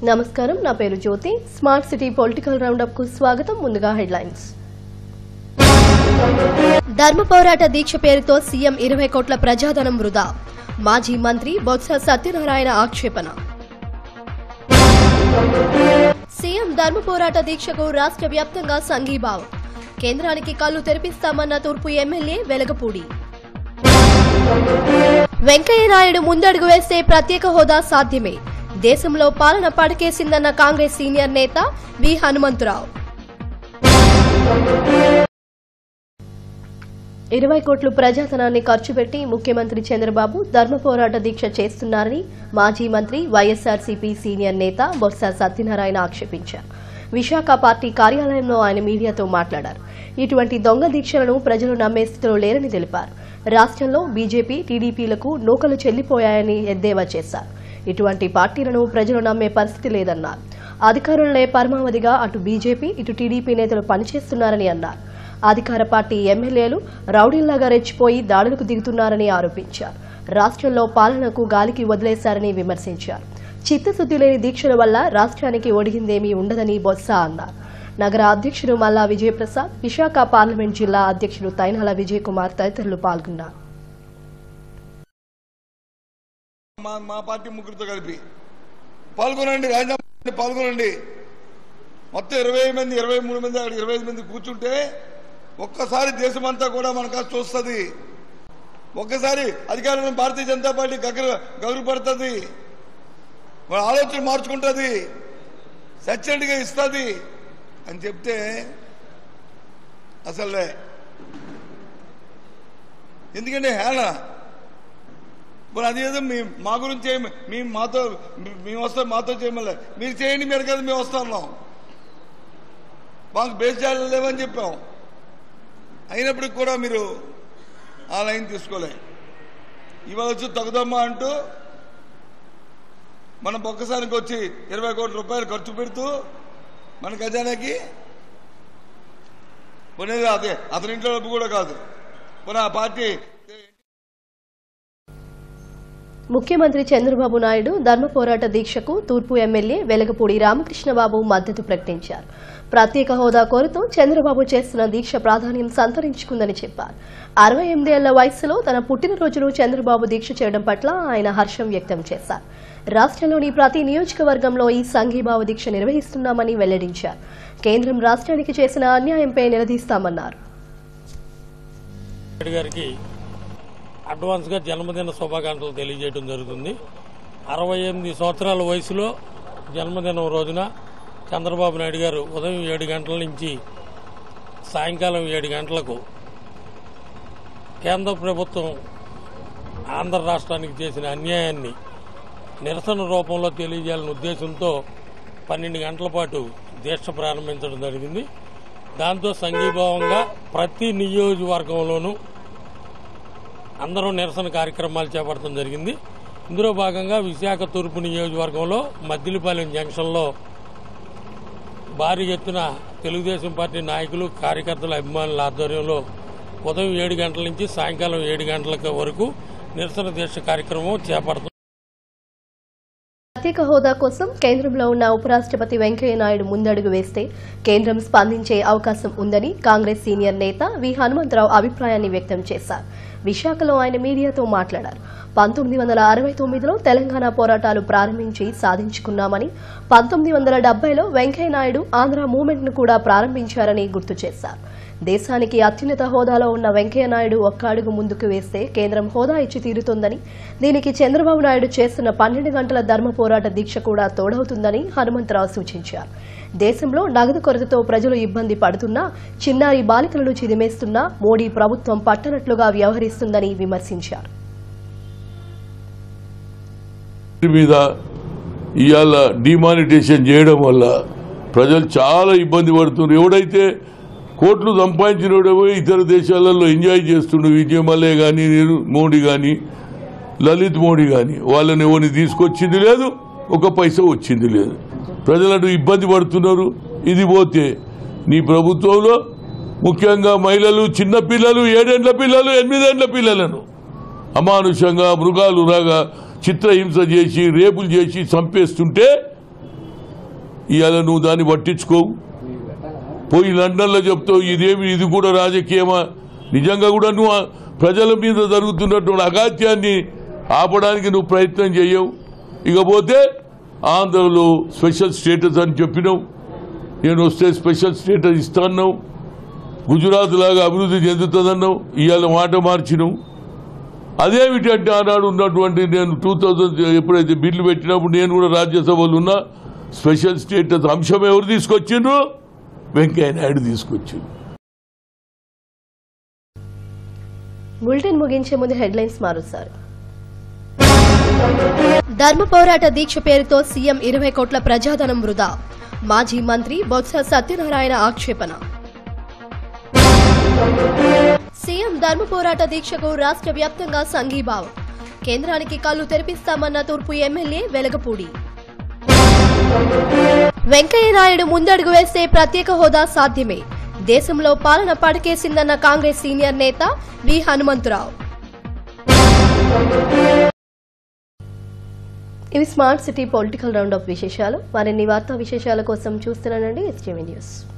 నమస్కారం నా పేరు Jyothi smart city political roundup కు స్వాగతం ముందుగా హెడ్లైన్స్ ధర్మ పోరాట దీక్ష పేరుతో సీఎం ఇరవై కోట్ల ప్రజాధనం వృధా మాజీ మంత్రి బొత్స సత్యనారాయణ ఆక్షేపణ సీఎం ధర్మ పోరాట దీక్షకు రాష్ట్ర వ్యాప్తంగా సంఘీభావం కేంద్రానికి కళ్ళు తెరిపిస్తామన్న తూర్పు ఎమ్మెల్యే వెలగపూడి వెంకయ్య నాయుడు ముందడుగు వేస్తే ప్రత్యేక హోదా సాధ్యమే దేశంలో పాలన పడకేసిందన్న కాంగ్రెస్ సీనియర్ నేత వి హనుమంతరావు ఇరవై కోట్లు ప్రజాధనాన్ని ఖర్చు పెట్టి ముఖ్యమంత్రి చంద్రబాబు ధర్మ పోరాట దీక్ష చేస్తున్నారని మాజీ మంత్రి వైఎస్ఆర్సీపీ సీనియర్ నేత బొత్స సత్యనారాయణ ఆక్షేపించారు విశాఖ పార్టీ కార్యాలయంలో ఆయన మీడియాతో మాట్లాడారు ఇటువంటి దొంగ దీక్షలను ప్రజలు నమ్మే స్థితిలో లేరని తెలిపారు రాష్ట్రంలో బీజేపీ టీడీపీలకు నూకలు చెల్లిపోయాయని ఎద్దేవా చేశారు ఇటువంటి పార్టీలను ప్రజలు నమ్మే పరిస్థితి లేదన్నారు అధికారులనే పరమావధిగా అటు బీజేపీ ఇటు టీడీపీ నేతలు పనిచేస్తున్నారని అన్నారు అధికార పార్టీ ఎమ్మెల్యేలు రౌడీల్లాగా రెచ్చిపోయి దాడులకు దిగుతున్నారని ఆరోపించారు రాష్ట్రంలో పాలనకు గాలికి వదిలేశారని విమర్శించారు చిత్తశుద్ది లేని దీక్షల వల్ల రాష్ట్రానికి ఒడిగిందేమీ ఉండదని బొత్స అన్నారు నగర అధ్యక్షుడు మల్లా విజయప్రసాద్ విశాఖ పార్లమెంట్ జిల్లా అధ్యక్షుడు తైనాల విజయ్ కుమార్ తదితరులు పాల్గొన్నారు మా మా పార్టీ ముగ్గురితో కలిపి పాల్గొనండి రాజీనామా పాల్గొనండి మొత్తం ఇరవై మంది ఇరవై మూడు మంది అక్కడ ఇరవై ఐదు మంది కూర్చుంటే ఒక్కసారి దేశమంతా కూడా మన కాస్త చూస్తుంది ఒక్కసారి అధికారంలో భారతీయ జనతా పార్టీ గగర గౌరవపడుతుంది మన ఆలోచన మార్చుకుంటుంది సచ్చండిగా ఇస్తుంది అని చెప్తే అసలే ఎందుకంటే హేళన మరి అదేదో మీ మా గురించి ఏమి మేము మాతో మేము వస్తాం మాతో చేయమలే మీరు చేయండి మీరు కదా మేము వస్తున్నాం మాకు బేస్ చేయాలి లేవని చెప్పాం అయినప్పటికి కూడా మీరు ఆ లైన్ తీసుకోలే ఇవాళ వచ్చి తగుదమ్మా అంటూ మనం ఒక్కసారికి వచ్చి ఇరవై కోట్ల రూపాయలు ఖర్చు పెడుతూ మన ఖజానాకి పోనేది అదే అతని ఇంట్లో డబ్బు కూడా కాదు పోనీ ఆ పార్టీ ముఖ్యమంత్రి చంద్రబాబు నాయుడు ధర్మ పోరాట దీక్షకు తూర్పు ఎమ్మెల్యే వెలగపూడి రామకృష్ణబాబు మద్దతు ప్రకటించారు ప్రత్యేక హోదా కోరుతూ చంద్రబాబు చేస్తున్న దీక్ష ప్రాధాన్యం సంతరించుకుందని చెప్పారు అరవై ఎనిమిదేళ్ల వయసులో తన పుట్టినరోజును చంద్రబాబు దీక్ష చేయడం పట్ల ఆయన హర్షం వ్యక్తం చేశారు రాష్ట్రంలోని ప్రతి నియోజకవర్గంలో ఈ సంఘీభావ దీక్ష నిర్వహిస్తున్నామని వెల్లడించారు కేంద్రం రాష్ట్రానికి చేసిన అన్యాయంపై నిలదీస్తామన్నారు రెడ్డి గారికి అడ్వాన్స్గా జన్మదిన శుభాకాంక్షలు తెలియజేయడం జరుగుతుంది అరవై ఎనిమిది సంవత్సరాల వయసులో జన్మదినం రోజున చంద్రబాబు నాయుడు గారు ఉదయం ఏడు గంటల నుంచి సాయంకాలం ఏడు గంటలకు కేంద్ర ప్రభుత్వం ఆంధ్ర రాష్ట్రానికి చేసిన అన్యాయాన్ని నిరసన రూపంలో తెలియజేయాలనే ఉద్దేశంతో పన్నెండు గంటల పాటు దీక్ష ప్రారంభించడం జరిగింది దాంతో సంఘీభావంగా ప్రతి నియోజకవర్గంలోనూ అందరూ నిరసన కార్యక్రమాలు చేపట్టడం జరిగింది ఇందులో భాగంగా విశాఖ తూర్పు నియోజకవర్గంలో మద్దిలిపాలెం జంక్షన్లో భారీ ఎత్తున తెలుగుదేశం పార్టీ నాయకులు కార్యకర్తల అభిమానుల ఆధ్వర్యంలో ఉదయం ఏడు గంటల నుంచి సాయంకాలం ఏడు గంటల వరకు నిరసన దీక్ష కార్యక్రమం చేపడుతుంది ప్రత్యేక హోదా కోసం కేంద్రంలో ఉన్న ఉపరాష్ట్రపతి వెంకయ్య నాయుడు ముందడుగు వేస్తే కేంద్రం స్పందించే అవకాశం ఉందని కాంగ్రెస్ సీనియర్ నేత వి హనుమంతరావు అభిప్రాయాన్ని వ్యక్తం చేశారు విశాఖలో ఆయన మీడియాతో మాట్లాడారు పంతొమ్మిది వందల అరవై తొమ్మిదిలో తెలంగాణ పోరాటాలు ప్రారంభించి సాధించుకున్నామని పంతొమ్మిది వందల డెబ్బైలో వెంకయ్య నాయుడు ఆంధ్ర మూవ్మెంట్ ను కూడా ప్రారంభించారని గుర్తు చేశారు దేశానికి అత్యున్నత హోదాలో ఉన్న వెంకయ్య నాయుడు ఒక్క అడుగు ముందుకు వేస్తే కేంద్రం హోదా ఇచ్చి తీరుతుందని దీనికి చంద్రబాబు నాయుడు చేస్తున్న పన్నెండు గంటల ధర్మ పోరాట దీక్ష కూడా తోడవుతుందని హనుమంతరావు సూచించారు దేశంలో నగదు కొరతతో ప్రజలు ఇబ్బంది పడుతున్నా చిన్నారి బాలికలను చిదిమేస్తున్నా మోడీ ప్రభుత్వం పట్టనట్లుగా వ్యవహరిస్తుందని విమర్శించారు మీద ఇవాళ డిమానిటేషన్ చేయడం వల్ల ప్రజలు చాలా ఇబ్బంది పడుతున్నారు ఎవడైతే కోట్లు సంపాదించినోడే ఇతర దేశాలలో ఎంజాయ్ చేస్తుండే విజయ్ మల్లే కానీ మోడీ కానీ లలిత్ మోడీ కానీ వాళ్ళని ఎవరిని తీసుకొచ్చింది లేదు ఒక పైసా వచ్చింది లేదు ప్రజలను ఇబ్బంది పడుతున్నారు ఇది పోతే నీ ప్రభుత్వంలో ముఖ్యంగా మహిళలు చిన్న పిల్లలు ఏడేండ్ల పిల్లలు ఎనిమిదేండ్ల పిల్లలను అమానుషంగా మృగాలు రాగా చిత్రహింస చేసి రేపులు చేసి చంపేస్తుంటే ఇవాళ నువ్వు దాన్ని పట్టించుకోవు పోయి లండన్లో చెప్తావు ఇదేమి ఇది కూడా రాజకీయమా నిజంగా కూడా నువ్వు ఆ ప్రజల మీద జరుగుతున్నటువంటి అగాత్యాన్ని ఆపడానికి నువ్వు ప్రయత్నం చేయవు ఇకపోతే ఆంధ్రలో స్పెషల్ స్టేటస్ అని చెప్పినావు నేను వస్తే స్పెషల్ స్టేటస్ ఇస్తాన్నావు గుజరాత్ లాగా అభివృద్ధి చెందుతుందన్నావు ఇవాళ మాట మార్చినావు అదేమిటంటే ఆనాడు ఉన్నటువంటి నేను టూ థౌజండ్ ఎప్పుడైతే బిల్లు పెట్టినప్పుడు నేను కూడా రాజ్యసభలో ఉన్నా స్పెషల్ స్టేటస్ అంశం ఎవరు తీసుకొచ్చిండ్రు వెంకయ్య నాయుడు తీసుకొచ్చిండు బులెటిన్ ముగించే ముందు హెడ్లైన్స్ మారుస్తారు ధర్మ పోరాట దీక్ష పేరుతో సీఎం ఇరవై కోట్ల ప్రజాధనం వృధా మాజీ మంత్రి బొత్స సత్యనారాయణ ఆక్షేపణ సీఎం ధర్మ పోరాట దీక్షకు రాష్ట్ర వ్యాప్తంగా సంఘీభావం కేంద్రానికి కళ్ళు తెరిపిస్తామన్న తూర్పు ఎమ్మెల్యే వెలగపూడి వెంకయ్య నాయుడు ముందడుగు వేస్తే ప్రత్యేక హోదా సాధ్యమే దేశంలో పాలన పడకేసిందన్న కాంగ్రెస్ సీనియర్ నేత వి హనుమంతరావు ఇవి smart city political round off విశేషాలు మరిన్ని వార్తా విశేషాల కోసం చూస్తున్నానండి ఎస్టీవీ న్యూస్